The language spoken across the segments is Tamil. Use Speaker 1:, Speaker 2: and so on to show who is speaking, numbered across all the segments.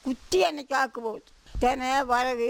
Speaker 1: குத்தி அன்னைக்கு ஆக்கு போகுது தெனை வரகு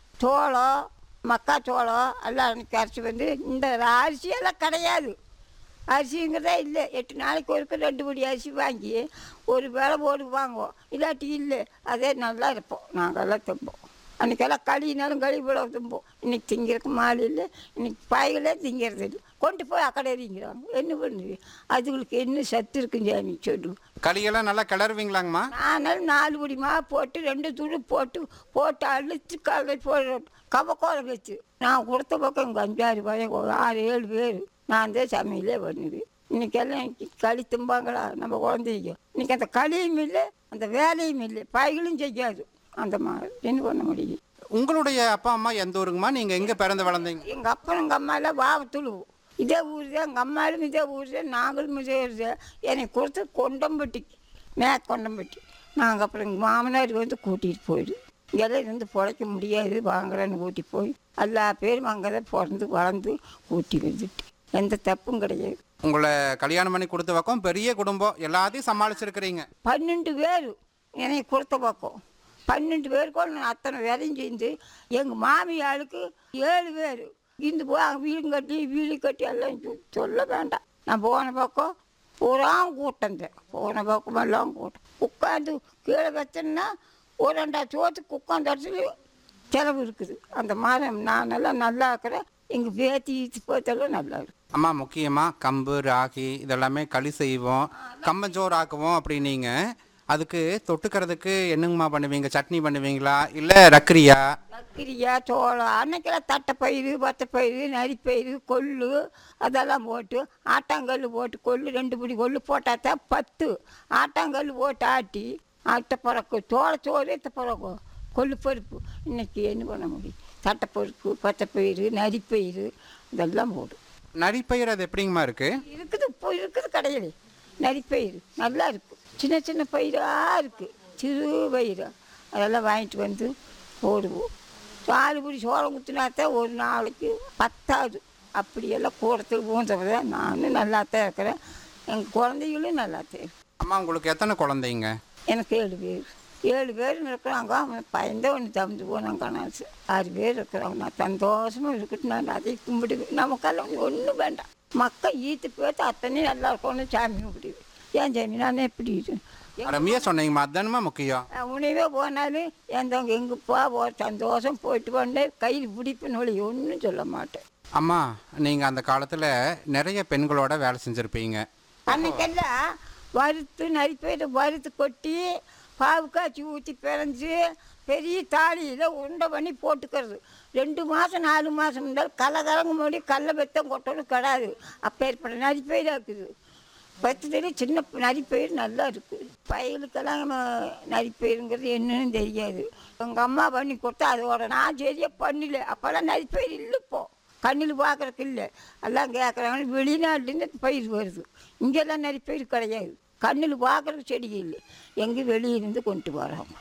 Speaker 1: சோளம் மக்காச்சோளம் எல்லாம் அன்னைக்கு அரிசி வந்து இந்த அரிசியெல்லாம் கிடையாது அரிசிங்கிறதே இல்லை எட்டு நாளைக்கு ஒருக்க ரெண்டு படி அரிசி வாங்கி ஒரு வேலை போட்டு வாங்குவோம் இல்லாட்டி இல்லை அதே நல்லா இருப்போம் நாங்கள்லாம் திம்போம் அன்றைக்கெல்லாம் களினாலும் களி போல திம்போம் இன்னைக்கு திங்கிறதுக்கு மாலை இல்லை இன்னைக்கு பாய்களே திங்கிறது இல்லை கொண்டு போய் அக்கடை திங்கிறாங்க என்ன பண்ணுது அதுகளுக்கு என்ன சத்து இருக்குன்னு சாமி சொல்லு
Speaker 2: களியெல்லாம் நல்லா கிளறுவீங்களாங்கம்மா
Speaker 1: நானும் நாலு படி மா போட்டு ரெண்டு துணி போட்டு போட்டு அழிச்சு கலை போடுறோம் கவக்கோலம் வச்சு நான் கொடுத்த பக்கம் இங்கே அஞ்சாறு பையன் ஒரு ஆறு ஏழு பேர் நான் தான் சமையலே பண்ணுவேன் இன்னைக்கெல்லாம் இன்னைக்கு களி திம்பாங்களா நம்ம குழந்தைங்க இன்னைக்கு அந்த களியும் இல்லை அந்த வேலையும் இல்லை பைகளும் செய்யாது அந்த மாதிரி என்ன பண்ண முடியும்
Speaker 2: உங்களுடைய அப்பா அம்மா எந்த ஊருங்கம்மா நீங்கள் எங்கே பிறந்து வளர்ந்தீங்க
Speaker 1: எங்கள் அப்பனும் எங்கள் அம்மாலாம் வாவத்துழு இதே ஊர் தான் எங்கள் அம்மாலும் இதே ஊர் தான் நாங்களும் இதே ஊர் தான் என்னை கொடுத்து கொண்டம்பட்டிக்கு மேக் கொண்டம்பட்டி நாங்கள் அப்புறம் எங்கள் மாமனார் வந்து கூட்டிகிட்டு போயிடு இங்கெல்லாம் இருந்து பிழைக்க முடியாது வாங்குறேன்னு கூட்டி போய் எல்லா பேரும் அங்கே தான் பிறந்து வளர்ந்து கூட்டி வந்துட்டு எந்த தப்பும் கிடையாது
Speaker 2: உங்களை கல்யாணம் பண்ணி கொடுத்த பக்கம் பெரிய குடும்பம் எல்லாத்தையும் சமாளிச்சிருக்கிறீங்க
Speaker 1: பன்னெண்டு பேர் என்னை கொடுத்த பக்கம் பன்னெண்டு பேருக்கும் நான் அத்தனை வேலையும் செஞ்சு எங்கள் மாமியாளுக்கு ஏழு பேர் இந்த போய் அங்கே வீடு கட்டி வீடு கட்டி எல்லாம் சொ- சொல்ல வேண்டாம் நான் போன பக்கம் பூரா கூட்டம் தான் போன பக்கம் எல்லாம் கூட்டம் உட்காந்து கீழே வச்சேன்னா ஒரு ரெண்டா சோத்துக்கு உட்காந்து இடத்துல செலவு இருக்குது அந்த மாதிரி நான் எல்லாம் நல்லா இருக்கிறேன் எங்கள் பேத்தி ஈத்து போத்தெல்லாம் நல்லா இருக்கு
Speaker 2: அம்மா முக்கியமாக கம்பு ராகி இதெல்லாமே களி செய்வோம் கம்பஞ்சோறு ஆக்குவோம் அப்படின்னீங்க அதுக்கு தொட்டுக்கிறதுக்கு என்னங்கம்மா பண்ணுவீங்க சட்னி பண்ணுவீங்களா இல்லை ரக்கரியா
Speaker 1: கக்கிரியா சோளம் அன்னைக்கெல்லாம் தட்டைப்பயிறு பத்தைப்பயிறு நரிப்பயிறு கொள்ளு அதெல்லாம் போட்டு ஆட்டாங்கல் போட்டு கொள்ளு ரெண்டு பிடி கொள்ளு போட்டால் தான் பத்து ஆட்டாங்கல் போட்டு ஆட்டி அட்டை பிறக்கு சோளச்சோறு இத்த பிறக்கும் கொள்ளு பருப்பு இன்னைக்கு என்ன பண்ண முடியும் தட்டைப்பருப்பு பத்தைப்பயிறு நரிப்பயிறு இதெல்லாம் போடும்
Speaker 2: நரிப்பயிர் அது எப்படிங்கம்மா இருக்குது
Speaker 1: இருக்குது இப்போ இருக்குது கடையில் நரிப்பயிறு நல்லா இருக்கும் சின்ன சின்ன பயிராக இருக்குது சிறு பயிர் அதெல்லாம் வாங்கிட்டு வந்து போடுவோம் நாலு பிடி சோளம் குத்தினாத்தான் ஒரு நாளைக்கு பத்தாது அப்படியெல்லாம் கூடத்துக்கு போகிறத நானும் நல்லா தான் இருக்கிறேன் எங்கள் குழந்தைகளும் நல்லா தான் இருக்கு
Speaker 2: அம்மா உங்களுக்கு எத்தனை குழந்தைங்க
Speaker 1: எனக்கு ஏழு பேர் ஏழு பேர் இருக்கிறாங்க அவன் பயந்த ஒன்று தந்து போனான் கணாசு ஆறு பேர் இருக்கிறாங்க நான் சந்தோஷமாக இருக்கட்டும் நான் அதை கும்பிடுவேன் நமக்கெல்லாம் ஒன்றும் வேண்டாம் மக்கள் ஈத்து பேத்து அத்தனையும் நல்லா இருக்கணும்னு சாமி கும்பிடுவேன் ஏன் சாமி நான் எப்படி இது
Speaker 2: ரம்யா சொன்னீங்கம்மா அதுதானம்மா முக்கியம்
Speaker 1: உணவே போனாலும் எந்தவங்க எங்கே போ போ சந்தோஷம் போயிட்டு வந்தேன் கையில் பிடிப்புன்னு ஒளி ஒன்றும் சொல்ல மாட்டேன்
Speaker 2: அம்மா நீங்கள் அந்த காலத்தில் நிறைய பெண்களோட வேலை செஞ்சுருப்பீங்க
Speaker 1: அன்னைக்கெல்லாம் வறுத்து நரிப்பயிரை வறுத்து கொட்டி பாவு காய்ச்சி ஊற்றி பிறஞ்சு பெரிய தாலியில் உருண்டை பண்ணி போட்டுக்கிறது ரெண்டு மாதம் நாலு மாதம் இருந்தாலும் கலை கலங்க முடி கல்லை பெத்தம் கொட்டணும் கிடாது அப்போ ஏற்பட்ட நரிப்பயிராக இருக்குது பத்துலேயே சின்ன நரிப்பயிர் நல்லா இருக்குது பயிலுக்கெல்லாம் நம்ம நரிப்பயிருங்கிறது என்னன்னு தெரியாது எங்கள் அம்மா பண்ணி கொடுத்தா அதோட நான் சரியாக பண்ணல அப்போல்லாம் நரிப்பயிர் இல்லை இப்போ கண்ணில் பார்க்குறக்கு இல்லை எல்லாம் கேட்குறாங்க வெளிநாட்டுலேருந்து பயிர் வருது இங்கெல்லாம் நிறைய பயிர் கிடையாது கண்ணில் பார்க்குறக்கு செடி இல்லை எங்கே வெளியிருந்து கொண்டு வராங்க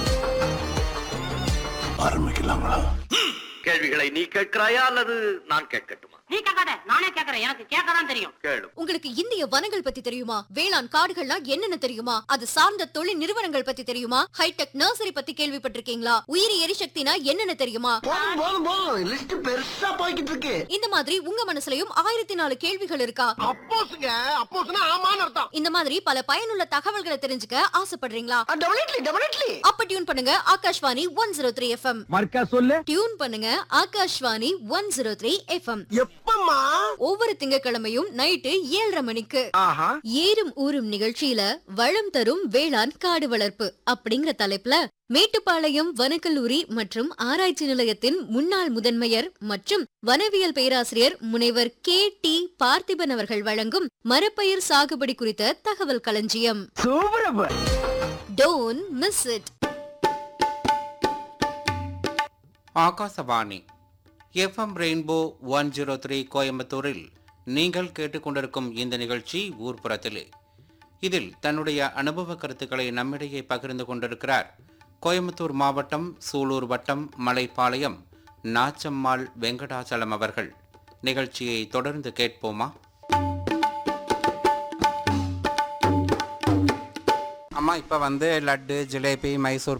Speaker 3: ஆரம்பிக்கலாங்களா
Speaker 4: கேள்விகளை நீ கேட்கிறாயா அல்லது நான் கேட்கட்டுமா
Speaker 5: நீ கேட்காத நானே கேக்குறேன் எனக்கு கேட்கதான் தெரியும்
Speaker 4: கேளு
Speaker 6: உங்களுக்கு இந்திய வனங்கள் பத்தி தெரியுமா வேளாண் காடுகள்னா என்னென்ன தெரியுமா அது சார்ந்த தொழில் நிறுவனங்கள் பத்தி தெரியுமா ஹைடெக் நர்சரி பத்தி கேள்விப்பட்டிருக்கீங்களா உயிரி எரிசக்தினா என்னென்ன தெரியுமா
Speaker 3: போதும் போதும் போதும் லிஸ்ட் பெருசா போய்கிட்டு இருக்கு
Speaker 6: இந்த மாதிரி உங்க மனசுலயும் ஆயிரத்தி நாலு கேள்விகள் இருக்கா
Speaker 3: அப்போஸ்ங்க அப்போஸ்னா ஆமான்னு அர்த்தம்
Speaker 6: இந்த மாதிரி பல பயனுள்ள தகவல்களை தெரிஞ்சுக்க ஆசைப்படுறீங்களா
Speaker 3: டெபினெட்லி டெபினெட்லி
Speaker 6: அப்ப டியூன் பண்ணுங்க Akashvani one zero three FM
Speaker 7: மர்க்கா சொல்லு
Speaker 6: டியூன் பண்ணுங்க Akashvani one zero three FM
Speaker 3: எப்பம்மா
Speaker 6: ஒவ்வொரு திங்கட்கிழமையும் நைட்டு ஏழரை மணிக்கு
Speaker 7: ஆஹா
Speaker 6: ஏறும் ஊரும் நிகழ்ச்சியில வளம் தரும் வேளாண் காடு வளர்ப்பு அப்படிங்கிற தலைப்புல மேட்டுப்பாளையம் வனக்கல்லூரி மற்றும் ஆராய்ச்சி நிலையத்தின் முன்னாள் முதன்மையர் மற்றும் வனவியல் பேராசிரியர் முனைவர் கே டி பார்த்திபன் அவர்கள் வழங்கும் மரப்பயிர் சாகுபடி குறித்த தகவல் களஞ்சியம்
Speaker 7: சூப்பரப்ப
Speaker 6: don't miss it
Speaker 2: Akashvani FM rainbow one zero three கோயம்புத்தூரில் நீங்கள் கேட்டுக்கொண்டிருக்கும் இந்த நிகழ்ச்சி ஊர்ப்புறத்திலே இதில் தன்னுடைய அனுபவ கருத்துக்களை நம்மிடையே பகிர்ந்து கொண்டிருக்கிறார் கோயம்புத்தூர் மாவட்டம் சூலூர் வட்டம் மலைப்பாளையம் நாச்சம்மாள் வெங்கடாச்சலம் அவர்கள் நிகழ்ச்சியை தொடர்ந்து கேட்போமா அம்மா இப்போ வந்து லட்டு ஜிலேபி மைசூர்